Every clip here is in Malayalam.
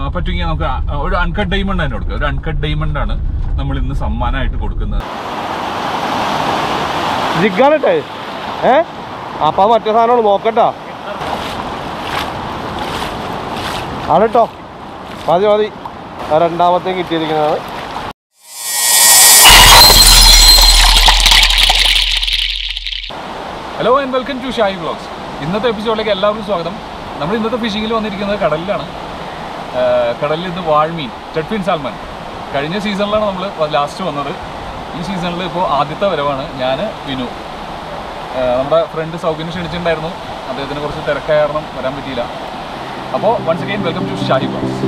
പറ്റുമെങ്കിൽ നമുക്ക് ആ- ഒരു അൺകട്ട് ഡയമണ്ട് തന്നെ കൊടുക്കുക ഒരു അൺകട്ട് ഡയമണ്ട് ആണ് നമ്മൾ ഇന്ന് സമ്മാനമായിട്ട് കൊടുക്കുന്നത് ജിഗാണിട്ടെ ഏ അപ്പൊ അത് മറ്റേ സാധനമാണ് നോക്കട്ടാ ആണട്ടോ മതി മതി ആ രണ്ടാമത്തെ കിട്ടിയിരിക്കുന്നതാണ് hello and welcome to Shai vlogs ഇന്നത്തെ എപ്പിസോഡിലേക്ക് എല്ലാവർക്കും സ്വാഗതം നമ്മൾ ഇന്നത്തെ ഫിഷിങ്ങിൽ വന്നിരിക്കുന്നത് കടലിലാണ് ആ, കടലിൽ ഇന്ന് വാൾമീൻ ടെഡ്ഫിൻ സാൽമൺ കഴിഞ്ഞ സീസണിലാണ് നമ്മൾ ലാസ്റ്റ് വന്നത് ഈ സീസണിൽ ഇപ്പോൾ ആദ്യത്തെ വരവാണ് ഞാൻ വിനു ആ, നമ്മുടെ ഫ്രണ്ട് സൗകര്യം ക്ഷണിച്ചിട്ടുണ്ടായിരുന്നു അദ്ദേഹത്തിന് കുറച്ച് തിരക്കായ കാരണം വരാൻ പറ്റിയില്ല അപ്പോൾ once again welcome to Shahi vlogs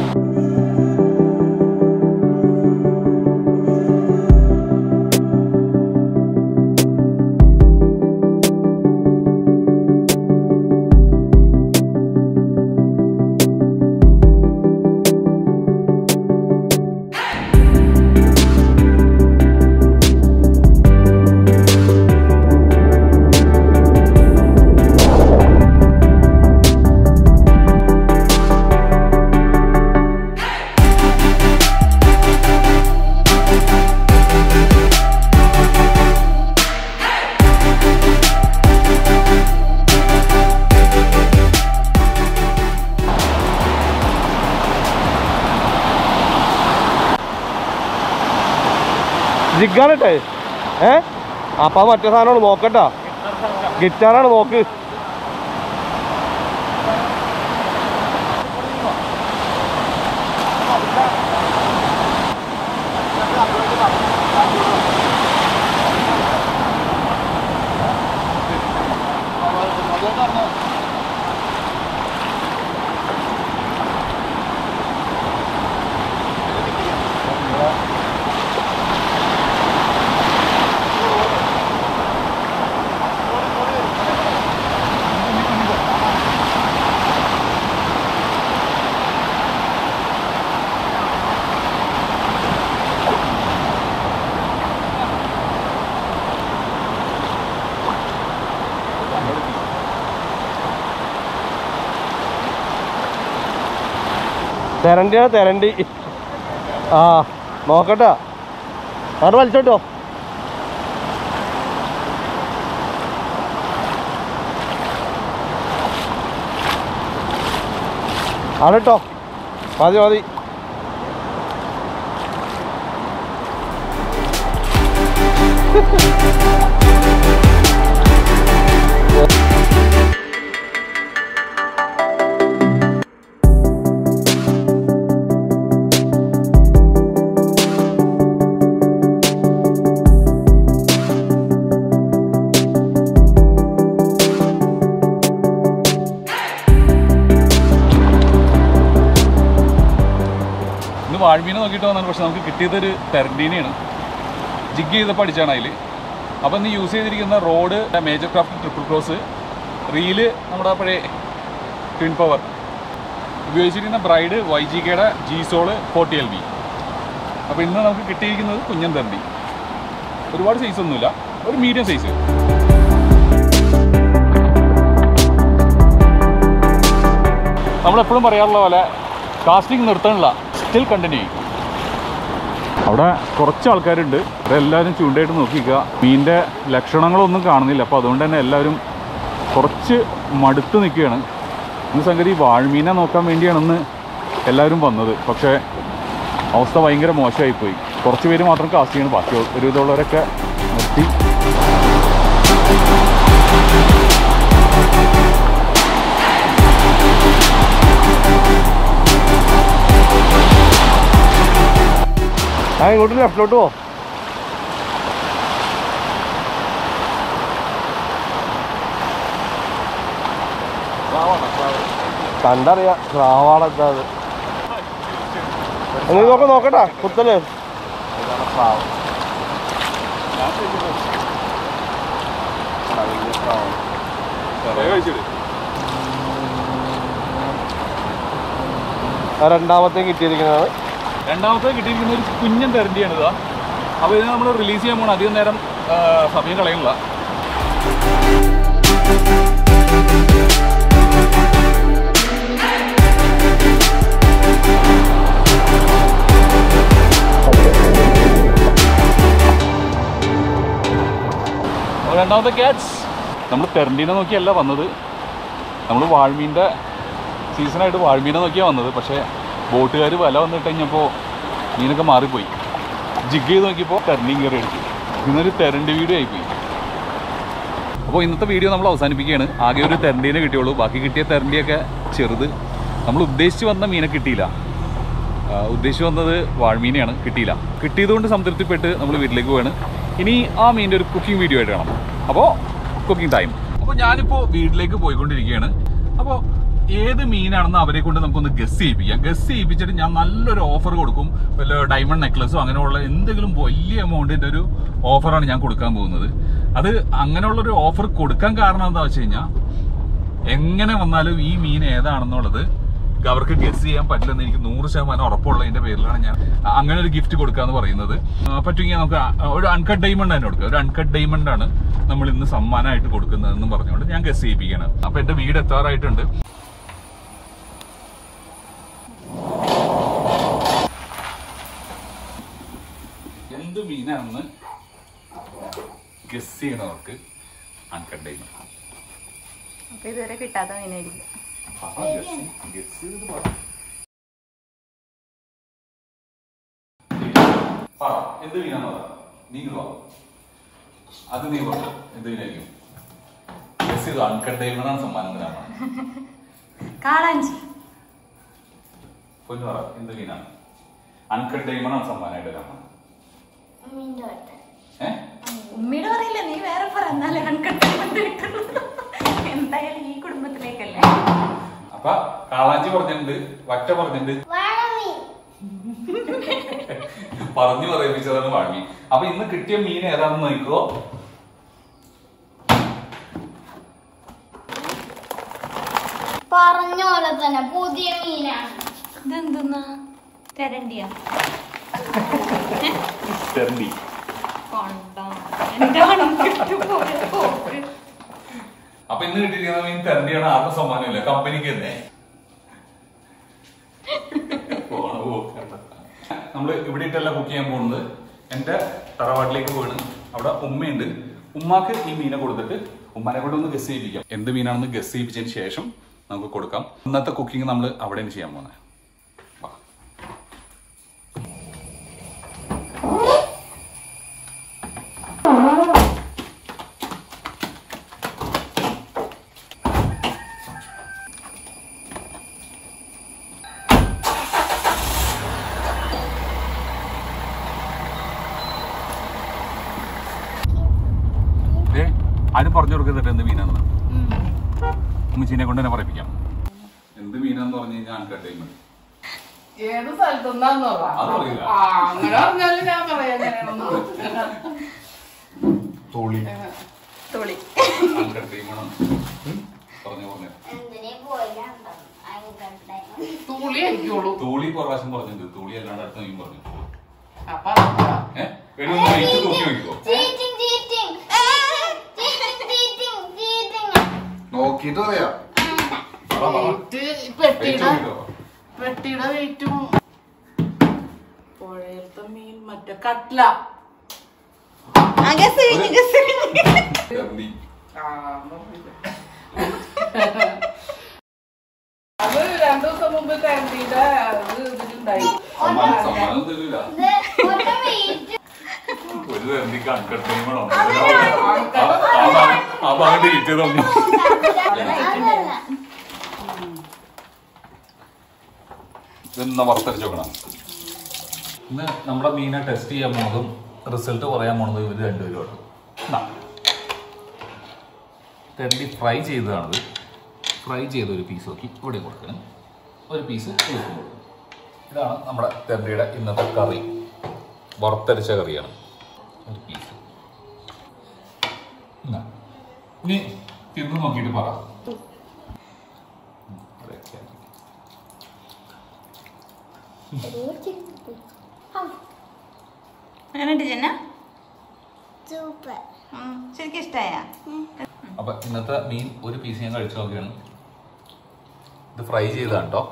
ജിഗാണിട്ടെ ഏ അപ്പൊ അത് മറ്റേ സാധനമാണ് നോക്കട്ടാ ഗിറ്റാറാണ് നോക്ക് തെരണ്ടിയാണ് തെരണ്ടി ആ നോക്കട്ടാ അവിടെ വലിച്ചോട്ടോ ആണട്ടോ മതി മതി ഇന്ന് വാഴ്മീനെ നോക്കിയിട്ട് വന്നാണ് പക്ഷെ നമുക്ക് കിട്ടിയതൊരു ടെർഡീനെയാണ് ജിഗ് ചെയ്തപ്പോൾ അടിച്ചാണ് അതിൽ അപ്പോൾ ഇന്ന് യൂസ് ചെയ്തിരിക്കുന്ന rod Major Craft triple cross reel നമ്മുടെ പഴയ ട്വിൻ പവർ ഉപയോഗിച്ചിരിക്കുന്ന ബ്രൈഡ് വൈ ജി കെയുടെ G soul forty L B അപ്പോൾ ഇന്ന് നമുക്ക് കിട്ടിയിരിക്കുന്നത് കുഞ്ഞൻ തണ്ടി ഒരുപാട് സൈസ് ഒന്നുമില്ല ഒരു മീഡിയം സൈസ് നമ്മളെപ്പോഴും പറയാറുള്ള പോലെ കാസ്റ്റിംഗ് നിർത്തണില്ല സ്റ്റിൽ കണ്ടിന്യൂ ചെയ്യും അവിടെ കുറച്ച് ആൾക്കാരുണ്ട് എല്ലാവരും ചൂണ്ടയായിട്ട് നോക്കിക്കുക മീനിൻ്റെ ലക്ഷണങ്ങളൊന്നും കാണുന്നില്ല അപ്പോൾ അതുകൊണ്ട് തന്നെ എല്ലാവരും കുറച്ച് മടുത്ത് നിൽക്കുകയാണ് ഇന്ന് സംഗതി വാഴ്മീനെ നോക്കാൻ വേണ്ടിയാണെന്ന് എല്ലാവരും വന്നത് പക്ഷേ അവസ്ഥ ഭയങ്കര മോശമായിപ്പോയി കുറച്ച് പേര് മാത്രം കാസ്റ്റ് ചെയ്യണം ബാക്കി ഒരു വിധമുള്ളവരൊക്കെ നിർത്തി ആ ഇങ്ങോട്ട് ലെഫ്റ്റിലോട്ട് പോ കണ്ടറിയാ സ്രാവാളെന്താ അത് നീ നോക്ക നോക്കട്ടാ കുത്തല് ആ രണ്ടാമത്തെ കിട്ടിയിരിക്കുന്നതാണ് രണ്ടാമത്തെ കിട്ടിയിരിക്കുന്ന ഒരു കുഞ്ഞൻ തെരണ്ടിയാണ് ഇതാ അപ്പോൾ ഇത് നമ്മൾ റിലീസ് ചെയ്യാൻ പോകണം അധികം നേരം ആ, സമയം കളയണില്ല വൺ ഓഫ് ദ ക്യാറ്റ്സ് നമ്മൾ തെരണ്ടീനെ നോക്കിയല്ല വന്നത് നമ്മൾ വാഴ്മീൻ്റെ സീസണായിട്ട് വാഴ്മീനെ നോക്കിയാണ് വന്നത് പക്ഷേ ബോട്ടുകാർ വല വന്നിട്ട് കഴിഞ്ഞപ്പോൾ മീനൊക്കെ മാറിപ്പോയി ജിഗ് ചെയ്ത് നോക്കിയപ്പോൾ തെരണ്ടിയും കയറി അടിച്ചു ഇന്നൊരു തെരണ്ടി വീഡിയോ ആയിപ്പോയി അപ്പോൾ ഇന്നത്തെ വീഡിയോ നമ്മൾ അവസാനിപ്പിക്കുകയാണ് ആകെ ഒരു തെരണ്ടീനെ കിട്ടിയുള്ളൂ ബാക്കി കിട്ടിയ തെരണ്ടിയൊക്കെ ചെറുത് നമ്മൾ ഉദ്ദേശിച്ച് വന്ന മീനെ കിട്ടിയില്ല ആ, ഉദ്ദേശിച്ച് വന്നത് വാഴ്മീനെയാണ് കിട്ടിയില്ല കിട്ടിയതുകൊണ്ട് സംതൃപ്തിപ്പെട്ട് നമ്മൾ വീട്ടിലേക്ക് പോവാണ് ഇനി ആ മീനിൻ്റെ ഒരു കുക്കിംഗ് വീഡിയോ ആയിട്ട് കാണാം അപ്പോൾ കുക്കിംഗ് ടൈം അപ്പോൾ ഞാനിപ്പോൾ വീട്ടിലേക്ക് പോയിക്കൊണ്ടിരിക്കുകയാണ് അപ്പോൾ ഏത് മീനാണെന്ന് അവരെ കൊണ്ട് നമുക്കൊന്ന് ഗസ് ചെയ്യിപ്പിക്കാം ഗസ് ചെയ്യിപ്പിച്ചിട്ട് ഞാൻ നല്ലൊരു ഓഫർ കൊടുക്കും വല്ല ഡയമണ്ട് നെക്ലസോ അങ്ങനെയുള്ള എന്തെങ്കിലും വലിയ എമൗണ്ടിൻ്റെ ഒരു ഓഫറാണ് ഞാൻ കൊടുക്കാൻ പോകുന്നത് അത് അങ്ങനെയുള്ളൊരു ഓഫർ കൊടുക്കാൻ കാരണം എന്താ വെച്ച് കഴിഞ്ഞാൽ എങ്ങനെ വന്നാലും ഈ മീൻ ഏതാണെന്നുള്ളത് അവർക്ക് ഗസ് ചെയ്യാൻ പറ്റില്ലെന്ന് എനിക്ക് നൂറ് ശതമാനം ഉറപ്പുള്ളതിന്റെ പേരിലാണ് ഞാൻ അങ്ങനെ ഒരു ഗിഫ്റ്റ് കൊടുക്കാന്ന് പറയുന്നത് ആ, പറ്റുമെങ്കിൽ നമുക്ക് ആ- ഒരു അൺകട്ട് ഡയമണ്ട് തന്നെ കൊടുക്കുക ഒരു അൺകട്ട് ഡയമണ്ട് ആണ് നമ്മൾ ഇന്ന് സമ്മാനമായിട്ട് കൊടുക്കുന്നതെന്ന് പറഞ്ഞുകൊണ്ട് ഞാൻ ഗസ് ചെയ്യിപ്പിക്കുകയാണ് അപ്പൊ എന്റെ വീട് എത്താറായിട്ടുണ്ട് എന്ത് മീനാണെന്ന് ഗസ് ചെയ്യണവർക്ക് അൺകട്ട് ഡയമണ്ട് അപ്പൊ ഇതുവരെ കിട്ടാത്ത മീനായിരിക്കും ആ, guess ചെയ്യ്. guess ചെയ്തിട്ട് പറ. പറ, എന്ത് മീനാന്ന് പറ. നീ ഇങ്ങ് വാ. അത് നീ പറ എന്ത് മീനായിരിക്കും ഗസ് ചെയ്തു അൺകട്ട് ഡയമണ്ടാണ് സമ്മാനം തരാണ് കാളാഞ്ചി പൊന്നു പറ എന്ത് മീനാണ് അൺകട്ട് ഡയമണ്ടാണ് സമ്മാനമായിട്ട് തരാണ് ഏഹ് ഉമ്മയുടെ പറയില്ല നീ വേറെ പറ എന്നാലേ കൺകട്ട് കിട്ടുള്ളൂ എന്തായാലും ഈ കുടുംബത്തിലേക്കല്ലേ അപ്പൊ കാളാഞ്ചി പറഞ്ഞിട്ടുണ്ട് വറ്റ പറഞ്ഞിട്ടുണ്ട് പറഞ്ഞു പറയിപ്പിച്ചതാണ് വാഴമീൻ അപ്പൊ ഇന്ന് കിട്ടിയ മീൻ ഏതാണെന്ന് നോക്കോ പറഞ്ഞ പോലെ തന്നെ പുതിയ മീനാണ് ഇതെന്തെന്നാ തെരണ്ടിയാ തെരണ്ടി കൊണ്ടോ എന്റെ മണക്കിട്ട് പോയ പോക്ക്. അപ്പൊ ഇന്ന് കിട്ടിയിരിക്കുന്ന മീൻ തെരണ്ടിയാണ് ആർക്കും സമ്മാനമില്ല കമ്പനിക്ക് തന്നെ പോണ പോക്ക്. നമ്മള് ഇവിടെ ഇട്ടല്ല കുക്ക് ചെയ്യാൻ പോകുന്നത് എന്റെ തറവാട്ടിലേക്ക് പോവാണ് അവിടെ ഉമ്മയുണ്ട് ഉമ്മാക്ക് ഈ മീനെ കൊടുത്തിട്ട് ഉമ്മാനെ കൊണ്ട് ഒന്ന് ഗസ് ചെയ്യിപ്പിക്കാം എന്ത് മീനാണെന്ന് ഗസ് ചെയ്യിപ്പിച്ചതിന് ശേഷം നമുക്ക് കൊടുക്കാം ഇന്നത്തെ കുക്കിംഗ് നമ്മൾ അവിടെയാണ് ചെയ്യാൻ പോകുന്നത് വാ. ദേ, ആരും പറഞ്ഞു കൊടുക്കുന്നുണ്ട് എന്ത് മീനാണെന്ന് ഉമ്മച്ചീനെ കൊണ്ട് തന്നെ പറയിപ്പിക്കാം എന്ത് മീനാന്ന് പറഞ്ഞു കഴിഞ്ഞാൽ അൺകട്ടൈൻമെന്റ് ഏത് സ്ഥലത്തുനിന്നാന്ന് പറ അത് പറയില്ല. ആ അങ്ങനെ പറഞ്ഞാലും ഞാൻ പറയാം എങ്ങനെയാണെന്ന് തോളി തുളി അൺകട്ടൈൻമെന്റ് പറഞ്ഞു പറഞ്ഞു എന്തിനേ പോയില്ല അതിന് തൂളി അടിക്കുള്ളൂ തോളി കുറെ പ്രാവശ്യം പറഞ്ഞിട്ടുണ്ട് തോളി അല്ലാണ്ട് അടുത്ത മീൻ പറഞ്ഞു അപ്പൊ അതെന്താ? ഏഹ് ഒരു ഒന്ന് വെയിറ്റ് തൂക്കി നോക്കിക്കോ cheating cheating cheating cheating cheating നോക്കിയിട്ട് പറയാം പറ, പറ. വെയിറ്റ് വെയിറ്റ് പെട്ടിയുടെ നോക്കിക്കോ. പെട്ടിയുടെ വെയിറ്റും പുഴയത്തെ മീൻ മറ്റേ കട്ല തെരണ്ടി. ആ, നോക്കില്ല. അത് രണ്ടു ദിവസം മുമ്പ് തരണ്ടിയുടെ അത് ഇതിലുണ്ടായി സമ്മാനം സമ്മാനം തരില്ല ഇത് ഒരു വെയിറ്റ് ഒരു തെരണ്ടിക്ക് അൺകട്ടൈൻമെന്റ് ആ ഭാഗം ഡിലീറ്റ് ചെയ്ത് തന്നു അതല്ല ഇതൊന്ന് വറുത്തരച്ച് നോക്കണം ഇന്ന് നമ്മുടെ മീനെ ടെസ്റ്റ് ചെയ്യാൻ പോണതും റിസൾട്ട് പറയാൻ പോണതും ഇവർ രണ്ടുപേരുമാണ് എന്നാ തെരണ്ടി ഫ്രൈ ചെയ്തതാണത് ഫ്രൈ ചെയ്ത ഒരു പീസ് നോക്കി ഇവിടെ കൊടുക്കണം ഒരു പീസ് കൊടുക്കണം ഇതാണ് നമ്മുടെ തെരണ്ടിയുടെ ഇന്നത്തെ കറി വറുത്തരച്ച കറിയാണ് ഒരു പീസ് എന്നാ ഇനി തിന്ന് നോക്കിയിട്ട് പറ ഉം, ഇവിടെ വെക്കാം. അങ്ങനെ ചെന്ന സൂപ്പർ ശരിക്കും ഇഷ്ടായ അപ്പൊ ഇന്നത്തെ മീൻ ഒരു പീസ് ഞാൻ കഴിച്ചു നോക്കുകയാണ് ഇത് ഫ്രൈ ചെയ്തതാണ് കേട്ടോ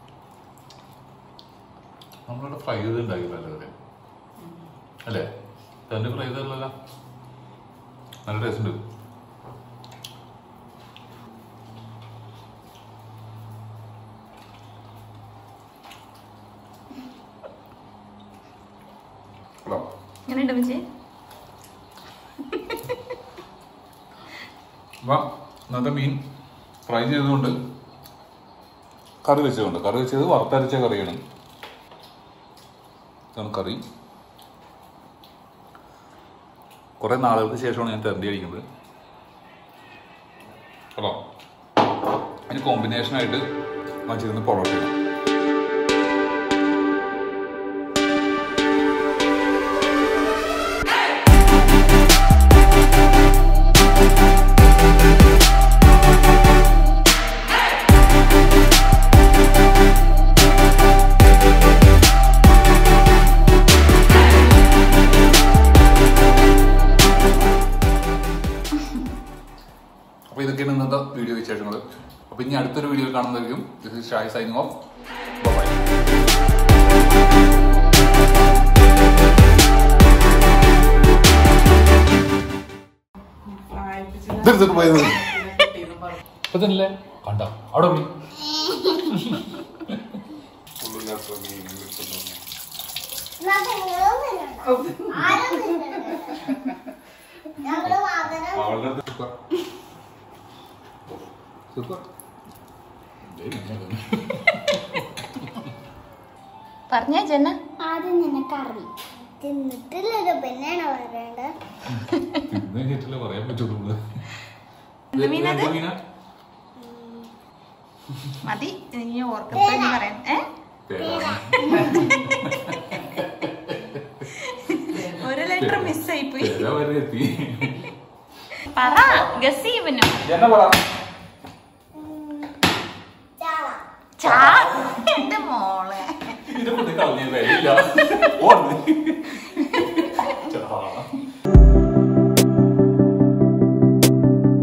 നമ്മളിവിടെ ഫ്രൈ ചെയ്ത് ഉണ്ടാക്കിയില്ലല്ലോ ഇവര് അല്ലേ തന്റെ ഫ്രൈ ചെയ്തല്ലോ നല്ല ടേസ്റ്റ് ഉണ്ട് കൊള്ളാം. എങ്ങനെയുണ്ട് മിച്ചി വാ ഇന്നത്തെ മീൻ ഫ്രൈ ചെയ്തുകൊണ്ട് കറി വെച്ചതുകൊണ്ട് കറി വെച്ചത് വറുത്തരച്ച കറിയാണ് ഇതാണ് കറി കുറെ നാളുകൾക്ക് ശേഷമാണ് ഞാൻ തെരണ്ടി അടിക്കുന്നത് ഹലോ അതിന് കോമ്പിനേഷനായിട്ട് വച്ചിരുന്ന് പൊറോട്ടയാണ് അപ്പോൾ ഇതൊക്കെയാണ് ഇന്നത്തെ വീഡിയോ വിശേഷങ്ങൾ അപ്പോൾ ഇനി അടുത്തൊരു വീഡിയോ കാണുന്നതായിരിക്കും this is Shai signing off bye ഇതെടുത്തിട്ട് പോയത് ഇപ്പൊ തന്നെ കണ്ട അവിടെ പോയി എന്നാ നിങ്ങളും തിന്നണ്ട. ആരും തിന്നണ്ട. ഞങ്ങള് വാങ്ങണം അവളുടെ അടുത്ത് സൂപ്പർ സൂപ്പർ പറഞ്ഞേ ജന്ന ആദ്യം നിനക്കറി തിന്നിട്ടില്ലല്ലോ പിന്നെയാണ് പറയേണ്ടത് തിന്നു കഴിഞ്ഞിട്ടല്ലേ പറയാൻ പറ്റുള്ളൂ എന്ത് മീനാ ഇത്? എന്ത് മീനാ? മതി ഇനി ഓർക്കപ്പോ പറയാം ഏ തേരാ. ഒരു ലെറ്റർ മിസ്സായി പോയി തേരാ വരെ എത്തി പറ ഗസീവനോ എന്നാ പറ ചാള ചാ എന്റെ മോളെ ഇതിനെ കൊണ്ട് കളഞ്ഞ വിലയില്ല